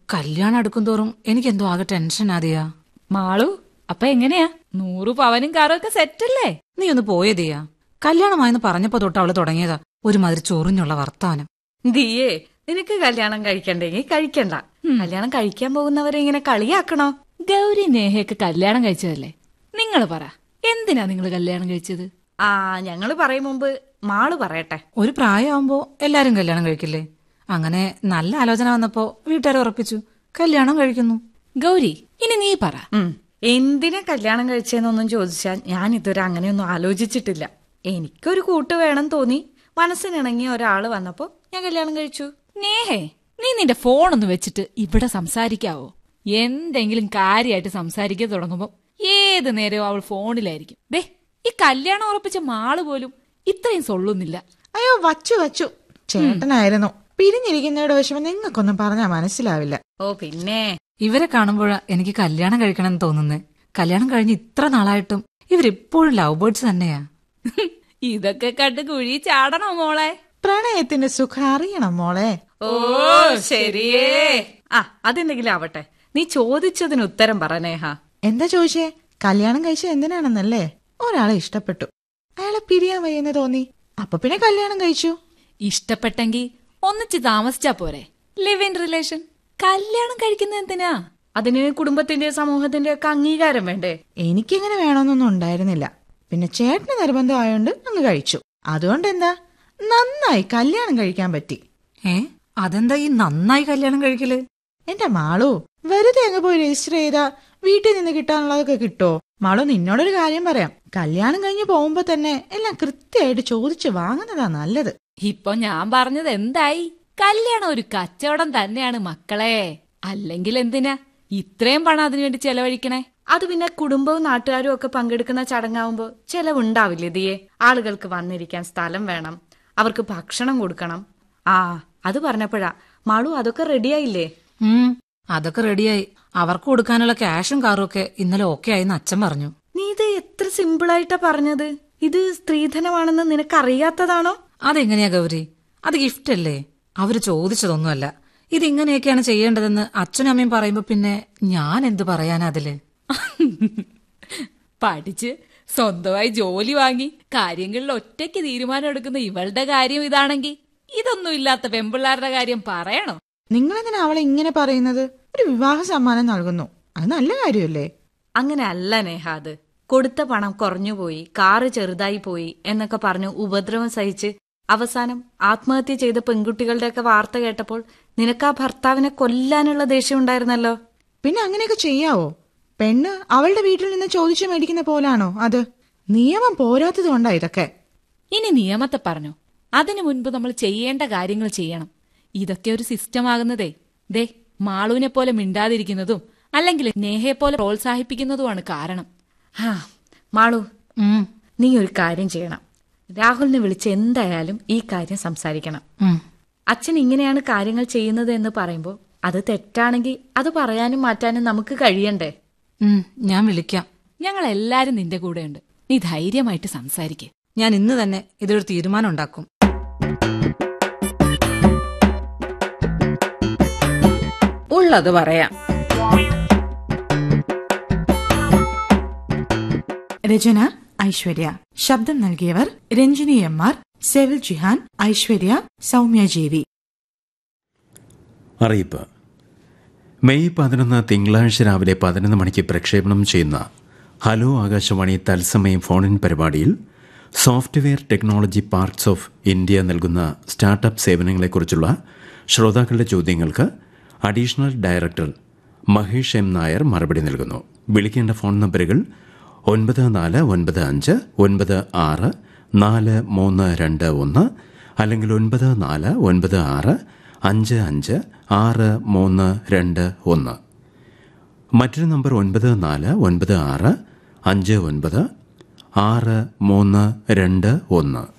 കല്യാണം അടുക്കും തോറും എനിക്കെന്തോ ആകെ ടെൻഷൻ ആദിയാ മാളു അപ്പൊ എങ്ങനെയാ നൂറ് പവനും കാറും ഒക്കെ സെറ്റല്ലേ നീ ഒന്ന് പോയതിയാ കല്യാണമായെന്ന് പറഞ്ഞപ്പോ തൊട്ട് അവള് തുടങ്ങിയതാ ഒരുമാതിരി ചൊറിഞ്ഞുള്ള വർത്താനം ദിയേ നിനക്ക് കല്യാണം കഴിക്കണ്ടെങ്കിൽ കഴിക്കണ്ട കല്യാണം കഴിക്കാൻ പോകുന്നവരെ ഇങ്ങനെ കളിയാക്കണോ ഗൗരി നേഹയൊക്കെ കല്യാണം കഴിച്ചതല്ലേ നിങ്ങൾ പറ എന്തിനാ നിങ്ങൾ കല്യാണം കഴിച്ചത് ആ ഞങ്ങള് പറയും മുമ്പ് മാള് പറയട്ടെ ഒരു പ്രായമാകുമ്പോ എല്ലാരും കല്യാണം കഴിക്കില്ലേ അങ്ങനെ നല്ല ആലോചന വന്നപ്പോ വീട്ടുകാർ ഉറപ്പിച്ചു കല്യാണം കഴിക്കുന്നു ഗൗരി ഇനി നീ പറ ഉം. എന്തിനാ കല്യാണം കഴിച്ചതെന്നൊന്നും ചോദിച്ചാൽ ഞാൻ ഇതുവരെ അങ്ങനെയൊന്നും ആലോചിച്ചിട്ടില്ല എനിക്കൊരു കൂട്ട് വേണം തോന്നി മനസ്സിനിണങ്ങിയ ഒരാള് വന്നപ്പോ ഞാൻ കല്യാണം കഴിച്ചു നേഹേ നീ നിന്റെ ഫോണൊന്ന് വെച്ചിട്ട് ഇവിടെ സംസാരിക്കാവോ എന്തെങ്കിലും കാര്യമായിട്ട് സംസാരിക്കാൻ തുടങ്ങുമ്പോ ഏത് നേരവും അവൾ ഫോണിലായിരിക്കും ദേ ഈ കല്യാണം ഉറപ്പിച്ച മാള് പോലും ഇത്രയും സൊള്ളുന്നില്ല അയ്യോ വച്ചു വച്ചു ചേട്ടനായിരുന്നു പിരിഞ്ഞിരിക്കുന്നവരുടെ വിഷമം നിങ്ങൾക്കൊന്നും പറഞ്ഞാൽ മനസ്സിലാവില്ല ഓ പിന്നെ ഇവരെ കാണുമ്പോഴാ എനിക്ക് കല്യാണം കഴിക്കണമെന്ന് തോന്നുന്നേ കല്യാണം കഴിഞ്ഞ് ഇത്ര നാളായിട്ടും ഇവരിപ്പോഴും ലവ് ബേർഡ്സ് തന്നെയാ ഇതൊക്കെ കണ്ട് കുഴി ചാടണോ മോളെ പ്രണയത്തിന്റെ സുഖം അറിയണം മോളെ ഓ ശരിയേ ആ അതെന്തെങ്കിലും ആവട്ടെ നീ ചോദിച്ചതിന് ഉത്തരം പറ നേഹ എന്താ ചോദിച്ചേ കല്യാണം കഴിച്ചത് എന്തിനാണെന്നല്ലേ ഒരാളെ ഇഷ്ടപ്പെട്ടു അയാളെ പിരിയാൻ വയ്യെന്ന് തോന്നി അപ്പൊ പിന്നെ കല്യാണം കഴിച്ചു ഇഷ്ടപ്പെട്ടെങ്കി ഒന്നിച്ച് താമസിച്ചാ പോരെ ലിവ് ഇൻ റിലേഷൻ കല്യാണം കഴിക്കുന്നത് എന്തിനാ അതിന് കുടുംബത്തിന്റെ സമൂഹത്തിന്റെ ഒക്കെ അംഗീകാരം വേണ്ടേ എനിക്കിങ്ങനെ വേണമെന്നൊന്നും ഉണ്ടായിരുന്നില്ല പിന്നെ ചേട്ടന് നിർബന്ധമായോണ്ട് അങ്ങ് കഴിച്ചു അതുകൊണ്ട് എന്താ നന്നായി കല്യാണം കഴിക്കാൻ പറ്റി ഏ അതെന്താ ഈ നന്നായി കല്യാണം കഴിക്കല് എന്റെ മാളു വെറുതെ അങ്ങ് പോയി രജിസ്റ്റർ ചെയ്താ വീട്ടിൽ നിന്ന് കിട്ടാനുള്ളതൊക്കെ കിട്ടോ മാളു നിന്നോടൊരു കാര്യം പറയാം കല്യാണം കഴിഞ്ഞ് പോകുമ്പോ തന്നെ എല്ലാം കൃത്യമായിട്ട് ചോദിച്ച് വാങ്ങുന്നതാ നല്ലത് ഇപ്പൊ ഞാൻ പറഞ്ഞത് എന്തായി കല്യാണം ഒരു കച്ചവടം തന്നെയാണ് മക്കളെ അല്ലെങ്കിൽ എന്തിനാ ഇത്രയും പണം അതിനുവേണ്ടി ചെലവഴിക്കണേ അത് പിന്നെ കുടുംബവും നാട്ടുകാരും ഒക്കെ പങ്കെടുക്കുന്ന ചടങ്ങാവുമ്പോ ചെലവുണ്ടാവില്ലേ ദിയെ ആളുകൾക്ക് വന്നിരിക്കാൻ സ്ഥലം വേണം അവർക്ക് ഭക്ഷണം കൊടുക്കണം ആ അത് പറഞ്ഞപ്പോഴാ മാളു അതൊക്കെ റെഡിയായില്ലേ ഉം അതൊക്കെ റെഡിയായി അവർക്ക് കൊടുക്കാനുള്ള ക്യാഷും കാറും ഒക്കെ ഇന്നലെ ഓക്കെ ആയിന്ന് അച്ഛൻ പറഞ്ഞു നീ ഇത് എത്ര സിമ്പിളായിട്ടാ പറഞ്ഞത് ഇത് സ്ത്രീധനമാണെന്ന് നിനക്കറിയാത്തതാണോ അതെങ്ങനെയാ ഗൗരി അത് ഗിഫ്റ്റ് അല്ലേ അവര് ചോദിച്ചതൊന്നുമല്ല ഇതിങ്ങനെയൊക്കെയാണ് ചെയ്യേണ്ടതെന്ന് അച്ഛനും അമ്മയും പറയുമ്പോ പിന്നെ ഞാൻ എന്തു പറയാനാ അതില് പഠിച്ച് സ്വന്തമായി ജോലി വാങ്ങി കാര്യങ്ങളിൽ ഒറ്റയ്ക്ക് തീരുമാനം എടുക്കുന്ന ഇവളുടെ കാര്യം ഇതാണെങ്കിൽ ഇതൊന്നും ഇല്ലാത്ത പെമ്പിള്ളാരുടെ കാര്യം പറയണോ നിങ്ങളെന്തിനാ അവളെ ഇങ്ങനെ പറയുന്നത് ഒരു വിവാഹ സമ്മാനം നൽകുന്നു അത് നല്ല കാര്യമല്ലേ അങ്ങനെ അല്ല നേഹ അത് കൊടുത്ത പണം കുറഞ്ഞുപോയി കാറ് ചെറുതായി പോയി എന്നൊക്കെ പറഞ്ഞ് ഉപദ്രവം സഹിച്ച് അവസാനം ആത്മഹത്യ ചെയ്ത പെൺകുട്ടികളുടെയൊക്കെ വാർത്ത കേട്ടപ്പോൾ നിനക്ക് ആ ഭർത്താവിനെ കൊല്ലാനുള്ള ദേഷ്യം ഉണ്ടായിരുന്നല്ലോ പിന്നെ അങ്ങനെയൊക്കെ ചെയ്യാവോ പെണ്ണ് അവളുടെ വീട്ടിൽ നിന്ന് ചോദിച്ചു മേടിക്കുന്ന പോലാണോ അത് നിയമം പോരാത്തത് കൊണ്ടാ ഇതൊക്കെ ഇനി നിയമത്തെ പറഞ്ഞു അതിനു മുൻപ് നമ്മൾ ചെയ്യേണ്ട കാര്യങ്ങൾ ചെയ്യണം ഇതൊക്കെ ഒരു സിസ്റ്റം ആകുന്നതേ ദേ മാളുവിനെ പോലെ മിണ്ടാതിരിക്കുന്നതും അല്ലെങ്കിൽ നേഹയെ പോലെ പ്രോത്സാഹിപ്പിക്കുന്നതുമാണ് കാരണം ഹാ മാളു ഉം, നീ ഒരു കാര്യം ചെയ്യണം രാഹുലിനെ വിളിച്ച് എന്തായാലും ഈ കാര്യം സംസാരിക്കണം ഉം. അച്ഛൻ ഇങ്ങനെയാണ് കാര്യങ്ങൾ ചെയ്യുന്നത് എന്ന് പറയുമ്പോൾ അത് തെറ്റാണെങ്കിൽ അത് പറയാനും മാറ്റാനും നമുക്ക് കഴിയണ്ടേ ഉം, ഞാൻ വിളിക്കാം ഞങ്ങൾ എല്ലാരും നിന്റെ കൂടെയുണ്ട് നീ ധൈര്യമായിട്ട് സംസാരിക്കേ ഞാൻ ഇന്ന് തന്നെ ഇതിലൊരു തീരുമാനം ഉണ്ടാക്കും ഉള്ളത് പറയാം രചന ഐശ്വര്യ ശബ്ദം നൽകിയവർ രഞ്ജിനി എം ആർ സെവിൽ ജിഹാൻ ഐശ്വര്യ സൗമ്യ ജേവി അറിയിപ്പ് മെയ് പതിനൊന്ന് തിങ്കളാഴ്ച രാവിലെ പതിനൊന്ന് മണിക്ക് പ്രക്ഷേപണം ചെയ്യുന്ന ഹലോ ആകാശവാണി തത്സമയം ഫോണിൻ പരിപാടിയിൽ software technology parks of India നൽകുന്ന സ്റ്റാർട്ടപ്പ് സേവനങ്ങളെക്കുറിച്ചുള്ള ശ്രോതാക്കളുടെ ചോദ്യങ്ങൾക്ക് additional director Mahesh M Nair മറുപടി നൽകുന്നു വിളിക്കേണ്ട ഫോൺ നമ്പറുകൾ ഒൻപത് നാല് ഒൻപത് അഞ്ച് ഒൻപത് ആറ് നാല് മൂന്ന് രണ്ട് ഒന്ന് അല്ലെങ്കിൽ ഒൻപത് നാല് ഒൻപത് ആറ് അഞ്ച് അഞ്ച് ആറ് മൂന്ന് രണ്ട് ഒന്ന് മറ്റൊരു നമ്പർ ഒൻപത് നാല് ഒൻപത് ആറ് അഞ്ച് ഒൻപത് ആറ് മൂന്ന് രണ്ട് ഒന്ന്